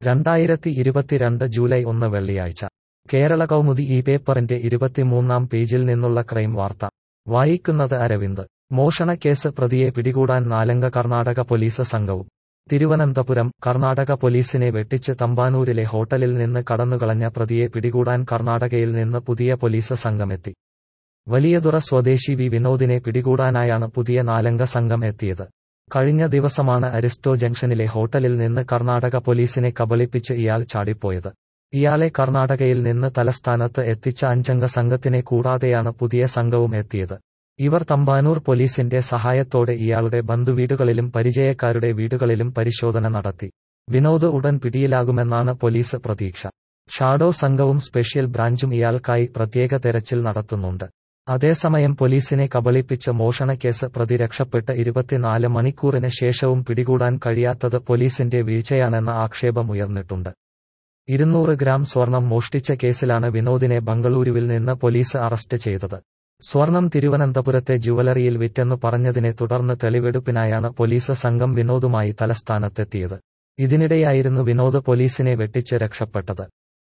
രണ്ടായിരത്തി ഇരുപത്തിരണ്ട് ജൂലൈ ഒന്ന് വെള്ളിയാഴ്ച കേരള കൗമുദി ഈ പേപ്പറിന്റെ ഇരുപത്തിമൂന്നാം പേജിൽ നിന്നുള്ള ക്രൈം വാർത്ത വായിക്കുന്നത് അരവിന്ദ് മോഷണക്കേസ് പ്രതിയെ പിടികൂടാൻ നാലംഗ കർണാടക പോലീസ് സംഘവും തിരുവനന്തപുരം കർണാടക പോലീസിനെ വെട്ടിച്ച് തമ്പാനൂരിലെ ഹോട്ടലിൽ നിന്ന് കടന്നുകളഞ്ഞ പ്രതിയെ പിടികൂടാൻ കർണാടകയിൽ നിന്ന് പുതിയ പോലീസ് സംഘമെത്തി വലിയതുറ സ്വദേശി വി വിനോദിനെ പിടികൂടാനായാണ് പുതിയ നാലംഗ സംഘം എത്തിയത് കഴിഞ്ഞ ദിവസമാണ് അരിസ്റ്റോ ജംഗ്ഷനിലെ ഹോട്ടലിൽ നിന്ന് കർണാടക പോലീസിനെ കബളിപ്പിച്ച് ഇയാൾ ചാടിപ്പോയത് ഇയാളെ കർണാടകയിൽ നിന്ന് തലസ്ഥാനത്ത് എത്തിച്ച അഞ്ചംഗ സംഘത്തിനെ കൂടാതെയാണ് പുതിയ സംഘവും എത്തിയത് ഇവർ തമ്പാനൂർ പോലീസിന്റെ സഹായത്തോടെ ഇയാളുടെ ബന്ധുവീടുകളിലും പരിചയക്കാരുടെ വീടുകളിലും പരിശോധന നടത്തി വിനോദ് ഉടൻ പിടിയിലാകുമെന്നാണ് പോലീസ് പ്രതീക്ഷ ഷാഡോ സംഘവും സ്പെഷ്യൽ ബ്രാഞ്ചും ഇയാൾക്കായി പ്രത്യേക തെരച്ചിൽ നടത്തുന്നുണ്ട് അതേസമയം പോലീസിനെ കബളിപ്പിച്ച് മോഷണക്കേസ് പ്രതി രക്ഷപ്പെട്ട് ഇരുപത്തിനാല് മണിക്കൂറിന് ശേഷവും പിടികൂടാൻ കഴിയാത്തത് പോലീസിന്റെ വീഴ്ചയാണെന്ന ആക്ഷേപം ഉയർന്നിട്ടുണ്ട് ഇരുന്നൂറ് ഗ്രാം സ്വർണം മോഷ്ടിച്ച കേസിലാണ് വിനോദിനെ ബംഗളൂരുവിൽ നിന്ന് പോലീസ് അറസ്റ്റ് ചെയ്തത് സ്വർണം തിരുവനന്തപുരത്തെ ജുവലറിയിൽ വിറ്റെന്നു പറഞ്ഞതിനെ തുടർന്ന് തെളിവെടുപ്പിനായാണ് പോലീസ് സംഘം വിനോദുമായി തലസ്ഥാനത്തെത്തിയത് ഇതിനിടെയായിരുന്നു വിനോദ് പോലീസിനെ വെട്ടിച്ച് രക്ഷപ്പെട്ടത്